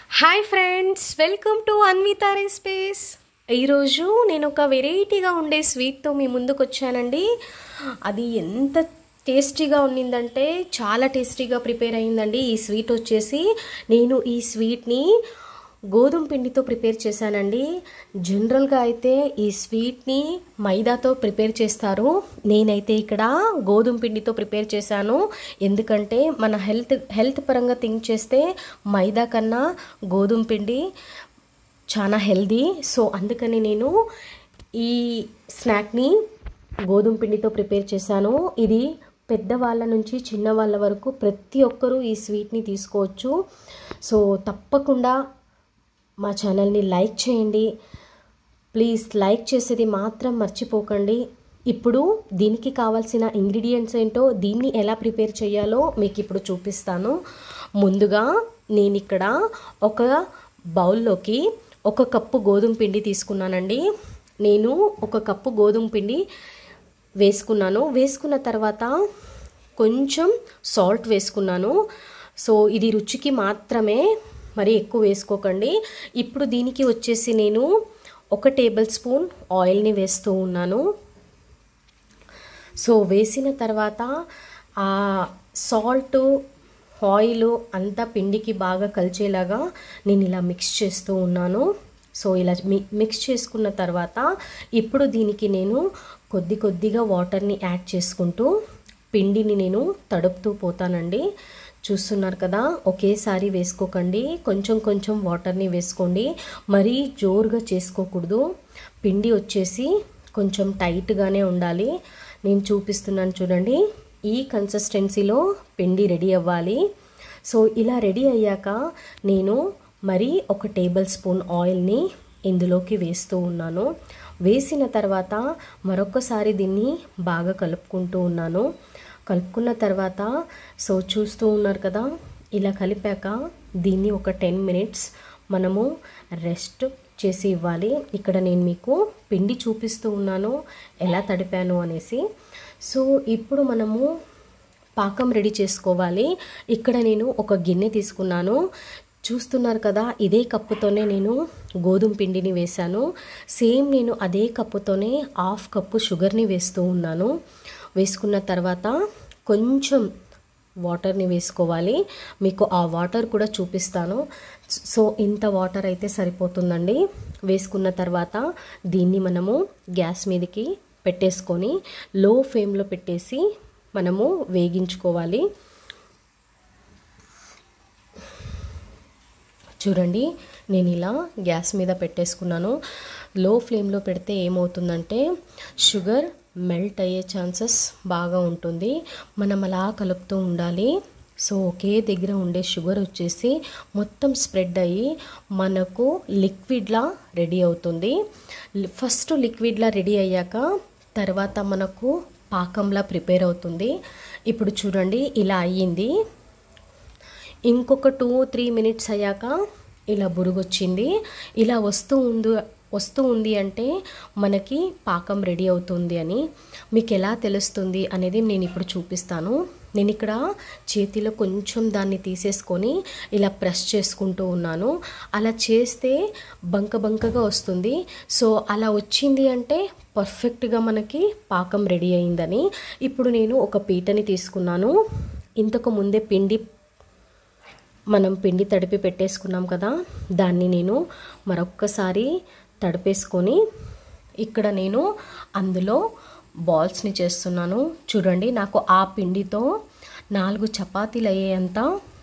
hi friends welcome to Anvita space ఈరోజు నేను ఒక వెరైటీగా ఉండే స్వీట్తో మీ ముందుకు వచ్చానండి అది ఎంత టేస్టీగా ఉన్నిందంటే చాలా టేస్టీగా ప్రిపేర్ అయిందండి ఈ స్వీట్ వచ్చేసి నేను ఈ స్వీట్ని గోధుమ పిండితో ప్రిపేర్ చేశానండి జనరల్గా అయితే ఈ స్వీట్ని మైదాతో ప్రిపేర్ చేస్తారు నేనైతే ఇక్కడ గోధుమ పిండితో ప్రిపేర్ చేశాను ఎందుకంటే మన హెల్త్ హెల్త్ పరంగా థింక్ చేస్తే మైదా కన్నా గోధుమ పిండి చాలా హెల్దీ సో అందుకని నేను ఈ స్నాక్ని గోధుమ పిండితో ప్రిపేర్ చేశాను ఇది పెద్దవాళ్ళ నుంచి చిన్నవాళ్ళ వరకు ప్రతి ఒక్కరూ ఈ స్వీట్ని తీసుకోవచ్చు సో తప్పకుండా మా ఛానల్ని లైక్ చేయండి ప్లీజ్ లైక్ చేసేది మాత్రం మర్చిపోకండి ఇప్పుడు దీనికి కావాల్సిన ఇంగ్రీడియంట్స్ ఏంటో దీన్ని ఎలా ప్రిపేర్ చేయాలో మీకు ఇప్పుడు చూపిస్తాను ముందుగా నేను ఇక్కడ ఒక బౌల్లోకి ఒక కప్పు గోధుమ పిండి తీసుకున్నానండి నేను ఒక కప్పు గోధుమ పిండి వేసుకున్నాను వేసుకున్న తర్వాత కొంచెం సాల్ట్ వేసుకున్నాను సో ఇది రుచికి మాత్రమే మరి ఎక్కువ వేసుకోకండి ఇప్పుడు దీనికి వచ్చేసి నేను ఒక టేబుల్ స్పూన్ ఆయిల్ని వేస్తూ ఉన్నాను సో వేసిన తర్వాత ఆ సాల్ట్ ఆయిల్ అంతా పిండికి బాగా కలిచేలాగా నేను ఇలా మిక్స్ చేస్తూ ఉన్నాను సో ఇలా మిక్స్ చేసుకున్న తర్వాత ఇప్పుడు దీనికి నేను కొద్ది కొద్దిగా వాటర్ని యాడ్ చేసుకుంటూ పిండిని నేను తడుపుతూ పోతానండి చూస్తున్నారు కదా ఒకేసారి వేసుకోకండి కొంచెం కొంచెం వాటర్ని వేసుకోండి మరీ జోరుగా చేసుకోకూడదు పిండి వచ్చేసి కొంచెం టైట్గానే ఉండాలి నేను చూపిస్తున్నాను చూడండి ఈ కన్సిస్టెన్సీలో పిండి రెడీ అవ్వాలి సో ఇలా రెడీ అయ్యాక నేను మరి ఒక టేబుల్ స్పూన్ ఆయిల్ని ఇందులోకి వేస్తూ ఉన్నాను వేసిన తర్వాత మరొకసారి దీన్ని బాగా కలుపుకుంటూ ఉన్నాను కలుపుకున్న తర్వాత సో చూస్తూ ఉన్నారు కదా ఇలా కలిపాక దీన్ని ఒక టెన్ మినిట్స్ మనము రెస్ట్ చేసి ఇవ్వాలి ఇక్కడ నేను మీకు పిండి చూపిస్తూ ఉన్నాను ఎలా తడిపాను అనేసి సో ఇప్పుడు మనము పాకం రెడీ చేసుకోవాలి ఇక్కడ నేను ఒక గిన్నె తీసుకున్నాను చూస్తున్నారు కదా ఇదే కప్పుతోనే నేను గోధుమ పిండిని వేశాను సేమ్ నేను అదే కప్పుతోనే హాఫ్ కప్పు షుగర్ని వేస్తూ ఉన్నాను వేసుకున్న తర్వాత కొంచెం వాటర్ని వేసుకోవాలి మీకు ఆ వాటర్ కూడా చూపిస్తాను సో ఇంత వాటర్ అయితే సరిపోతుందండి వేసుకున్న తర్వాత దీన్ని మనము గ్యాస్ మీదకి పెట్టేసుకొని లో ఫ్లేమ్లో పెట్టేసి మనము వేగించుకోవాలి చూడండి నేను ఇలా గ్యాస్ మీద పెట్టేసుకున్నాను లో ఫ్లేమ్లో పెడితే ఏమవుతుందంటే షుగర్ మెల్ట్ అయ్యే ఛాన్సెస్ బాగా ఉంటుంది మనం అలా కలుపుతూ ఉండాలి సో ఒకే దగ్గర ఉండే షుగర్ వచ్చేసి మొత్తం స్ప్రెడ్ అయ్యి మనకు లిక్విడ్లా రెడీ అవుతుంది ఫస్ట్ లిక్విడ్లా రెడీ అయ్యాక తర్వాత మనకు పాకంలా ప్రిపేర్ అవుతుంది ఇప్పుడు చూడండి ఇలా అయ్యింది ఇంకొక టూ త్రీ మినిట్స్ అయ్యాక ఇలా బురుగొచ్చింది ఇలా వస్తూ ఉంది వస్తూ ఉంది అంటే మనకి పాకం రెడీ అవుతుంది అని మీకు ఎలా తెలుస్తుంది అనేది నేను ఇప్పుడు చూపిస్తాను నేను ఇక్కడ చేతిలో కొంచెం దాన్ని తీసేసుకొని ఇలా ప్రెస్ చేసుకుంటూ ఉన్నాను అలా చేస్తే బంక బంకగా వస్తుంది సో అలా వచ్చింది అంటే పర్ఫెక్ట్గా మనకి పాకం రెడీ అయిందని ఇప్పుడు నేను ఒక పీటని తీసుకున్నాను ఇంతకు ముందే పిండి మనం పిండి తడిపి పెట్టేసుకున్నాం కదా దాన్ని నేను మరొక్కసారి తడిపేసుకొని ఇక్కడ నేను అందులో బాల్స్ని చేస్తున్నాను చూడండి నాకు ఆ పిండితో నాలుగు చపాతీలు అయ్యేంత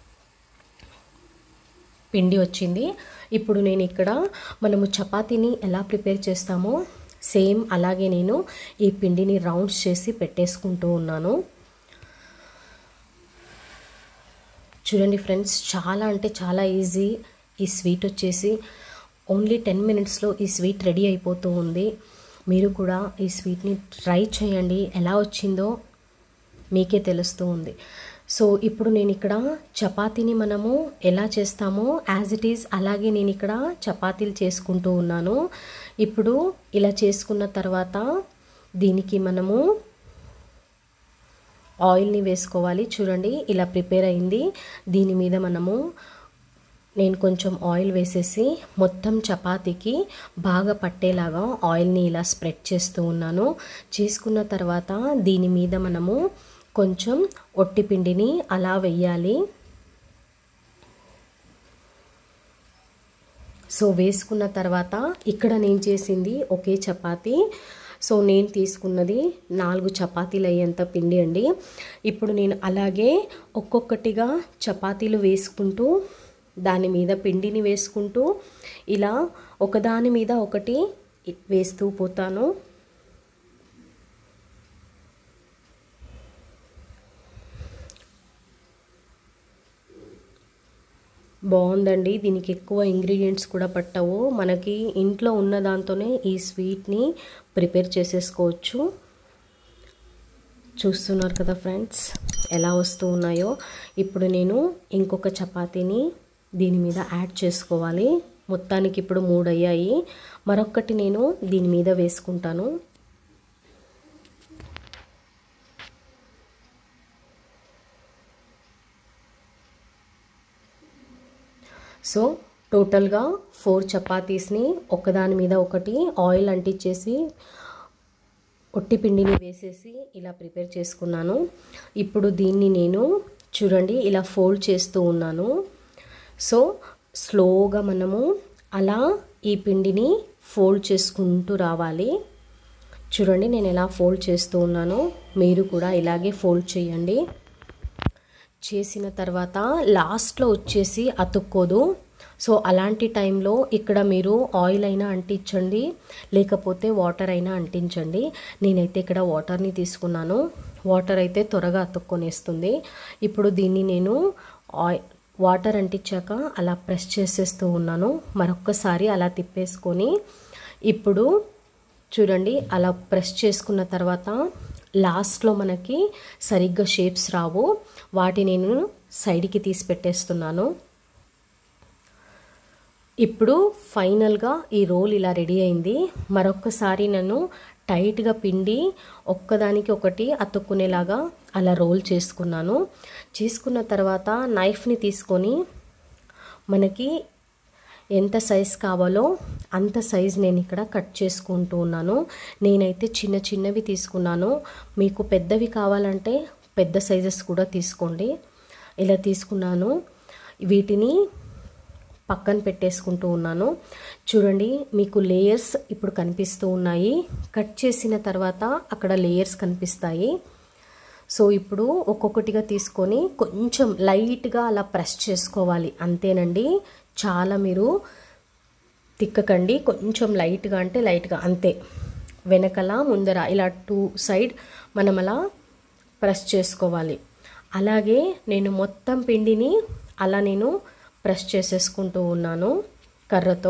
పిండి వచ్చింది ఇప్పుడు నేను ఇక్కడ మనము చపాతీని ఎలా ప్రిపేర్ చేస్తామో సేమ్ అలాగే నేను ఈ పిండిని రౌండ్స్ చేసి పెట్టేసుకుంటూ ఉన్నాను చూడండి ఫ్రెండ్స్ చాలా అంటే చాలా ఈజీ ఈ స్వీట్ వచ్చేసి ఓన్లీ టెన్ మినిట్స్లో ఈ స్వీట్ రెడీ అయిపోతూ ఉంది మీరు కూడా ఈ స్వీట్ని ట్రై చేయండి ఎలా వచ్చిందో మీకే తెలుస్తూ ఉంది సో ఇప్పుడు నేను ఇక్కడ చపాతీని మనము ఎలా చేస్తామో యాజ్ ఇట్ ఈజ్ అలాగే నేను ఇక్కడ చపాతీలు చేసుకుంటూ ఉన్నాను ఇప్పుడు ఇలా చేసుకున్న తర్వాత దీనికి మనము ఆయిల్ని వేసుకోవాలి చూడండి ఇలా ప్రిపేర్ అయింది దీని మీద మనము నేను కొంచెం ఆయిల్ వేసేసి మొత్తం చపాతీకి బాగా పట్టేలాగా ఆయిల్ని ఇలా స్ప్రెడ్ చేస్తూ ఉన్నాను చేసుకున్న తర్వాత దీని మీద మనము కొంచెం ఒట్టి పిండిని అలా వెయ్యాలి సో వేసుకున్న తర్వాత ఇక్కడ నేను చేసింది ఒకే చపాతీ సో నేను తీసుకున్నది నాలుగు చపాతీలు అయ్యేంత పిండి అండి ఇప్పుడు నేను అలాగే ఒక్కొక్కటిగా చపాతీలు వేసుకుంటూ దాని మీద పిండిని వేసుకుంటూ ఇలా ఒకదాని మీద ఒకటి వేస్తూ పోతాను బాగుందండి దీనికి ఎక్కువ ఇంగ్రీడియంట్స్ కూడా పట్టవు మనకి ఇంట్లో ఉన్న దాంతోనే ఈ స్వీట్ని ప్రిపేర్ చేసేసుకోవచ్చు చూస్తున్నారు కదా ఫ్రెండ్స్ ఎలా వస్తూ ఉన్నాయో ఇప్పుడు నేను ఇంకొక చపాతీని దీని మీద యాడ్ చేసుకోవాలి మొత్తానికి ఇప్పుడు మూడు అయ్యాయి మరొకటి నేను దీని మీద వేసుకుంటాను సో టోటల్గా ఫోర్ చపాతీస్ని ఒకదాని మీద ఒకటి ఆయిల్ అంటించేసి ఒట్టి పిండిని వేసేసి ఇలా ప్రిపేర్ చేసుకున్నాను ఇప్పుడు దీన్ని నేను చూడండి ఇలా ఫోల్డ్ చేస్తూ ఉన్నాను సో స్లోగా మనము అలా ఈ పిండిని ఫోల్డ్ చేసుకుంటూ రావాలి చూడండి నేను ఎలా ఫోల్డ్ చేస్తూ ఉన్నాను మీరు కూడా ఇలాగే ఫోల్డ్ చేయండి చేసిన తర్వాత లాస్ట్లో వచ్చేసి అతుక్కోదు సో అలాంటి టైంలో ఇక్కడ మీరు ఆయిల్ అయినా అంటించండి లేకపోతే వాటర్ అయినా అంటించండి నేనైతే ఇక్కడ వాటర్ని తీసుకున్నాను వాటర్ అయితే త్వరగా అతుక్కొనేస్తుంది ఇప్పుడు దీన్ని నేను ఆయిల్ వాటర్ అంటించాక అలా ప్రెస్ చేసేస్తూ ఉన్నాను మరొక్కసారి అలా తిప్పేసుకొని ఇప్పుడు చూడండి అలా ప్రెస్ చేసుకున్న తర్వాత లాస్ట్లో మనకి సరిగ్గా షేప్స్ రావు వాటి నేను సైడ్కి తీసి పెట్టేస్తున్నాను ఇప్పుడు ఫైనల్గా ఈ రోల్ ఇలా రెడీ అయింది మరొక్కసారి నన్ను టైట్గా పిండి ఒక్కదానికి ఒకటి అతుక్కునేలాగా అలా రోల్ చేసుకున్నాను చేసుకున్న తర్వాత నైఫ్ని తీసుకొని మనకి ఎంత సైజ్ కావాలో అంత సైజ్ నేను ఇక్కడ కట్ చేసుకుంటూ ఉన్నాను నేనైతే చిన్న చిన్నవి తీసుకున్నాను మీకు పెద్దవి కావాలంటే పెద్ద సైజెస్ కూడా తీసుకోండి ఇలా తీసుకున్నాను వీటిని పక్కన పెట్టేసుకుంటూ ఉన్నాను చూడండి మీకు లేయర్స్ ఇప్పుడు కనిపిస్తూ ఉన్నాయి కట్ చేసిన తర్వాత అక్కడ లేయర్స్ కనిపిస్తాయి సో ఇప్పుడు ఒక్కొక్కటిగా తీసుకొని కొంచెం లైట్గా అలా ప్రెస్ చేసుకోవాలి అంతేనండి చాలా మీరు తిక్కకండి కొంచెం లైట్గా అంటే లైట్గా అంతే వెనకల ముందర ఇలా టూ సైడ్ మనం అలా ప్రెస్ చేసుకోవాలి అలాగే నేను మొత్తం పిండిని అలా నేను ప్రెస్ చేసేసుకుంటూ ఉన్నాను కర్రతో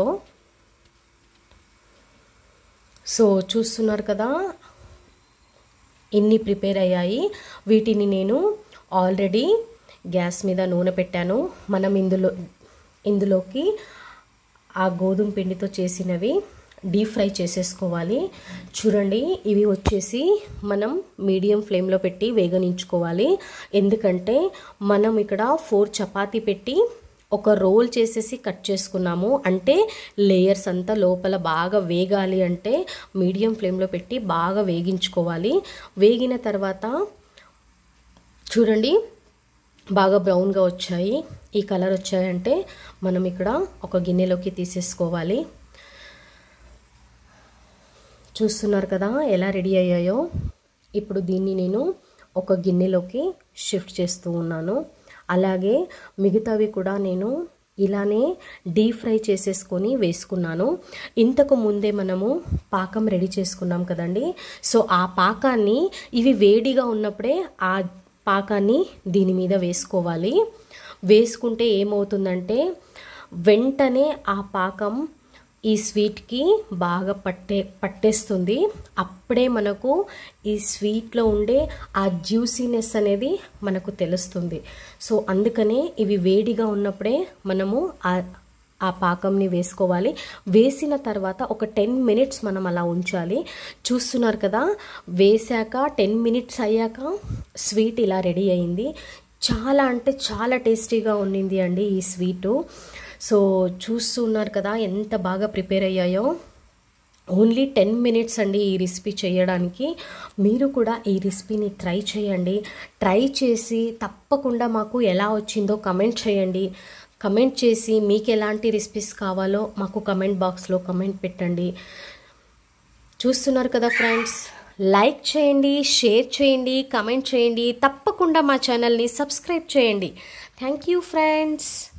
సో చూస్తున్నారు కదా ఇన్ని ప్రిపేర్ అయ్యాయి వీటిని నేను ఆల్రెడీ గ్యాస్ మీద నూనె పెట్టాను మనం ఇందులో ఇందులోకి ఆ గోధుమ పిండితో చేసినవి డీప్ ఫ్రై చేసేసుకోవాలి చూడండి ఇవి వచ్చేసి మనం మీడియం ఫ్లేమ్లో పెట్టి వేగనించుకోవాలి ఎందుకంటే మనం ఇక్కడ ఫోర్ చపాతీ పెట్టి ఒక రోల్ చేసేసి కట్ చేసుకున్నాము అంటే లేయర్స్ అంతా లోపల బాగా వేగాలి అంటే మీడియం ఫ్లేమ్లో పెట్టి బాగా వేగించుకోవాలి వేగిన తర్వాత చూడండి బాగా బ్రౌన్గా వచ్చాయి ఈ కలర్ వచ్చాయంటే మనం ఇక్కడ ఒక గిన్నెలోకి తీసేసుకోవాలి చూస్తున్నారు కదా ఎలా రెడీ అయ్యాయో ఇప్పుడు దీన్ని నేను ఒక గిన్నెలోకి షిఫ్ట్ చేస్తూ ఉన్నాను అలాగే మిగతావి కూడా నేను ఇలానే డీప్ ఫ్రై చేసేసుకొని వేసుకున్నాను ఇంతకు ముందే మనము పాకం రెడీ చేసుకున్నాం కదండి సో ఆ పాకాన్ని ఇవి వేడిగా ఉన్నప్పుడే ఆ పాకాన్ని దీని మీద వేసుకోవాలి వేసుకుంటే ఏమవుతుందంటే వెంటనే ఆ పాకం ఈ స్వీట్కి బాగా పట్టే పట్టేస్తుంది అప్పుడే మనకు ఈ స్వీట్లో ఉండే ఆ జ్యూసీనెస్ అనేది మనకు తెలుస్తుంది సో అందుకనే ఇవి వేడిగా ఉన్నప్పుడే మనము ఆ ఆ పాకంని వేసుకోవాలి వేసిన తర్వాత ఒక టెన్ మినిట్స్ మనం అలా ఉంచాలి చూస్తున్నారు కదా వేసాక టెన్ మినిట్స్ అయ్యాక స్వీట్ ఇలా రెడీ అయింది చాలా అంటే చాలా టేస్టీగా ఉండింది అండి ఈ స్వీటు సో చూస్తున్నారు కదా ఎంత బాగా ప్రిపేర్ అయ్యాయో ఓన్లీ టెన్ మినిట్స్ అండి ఈ రెసిపీ చేయడానికి మీరు కూడా ఈ రెసిపీని ట్రై చేయండి ట్రై చేసి తప్పకుండా మాకు ఎలా వచ్చిందో కమెంట్ చేయండి కమెంట్ చేసి మీకు ఎలాంటి రెసిపీస్ కావాలో మాకు కమెంట్ బాక్స్లో కమెంట్ పెట్టండి చూస్తున్నారు కదా ఫ్రెండ్స్ లైక్ చేయండి షేర్ చేయండి కమెంట్ చేయండి తప్పకుండా మా ఛానల్ని సబ్స్క్రైబ్ చేయండి థ్యాంక్ యూ ఫ్రెండ్స్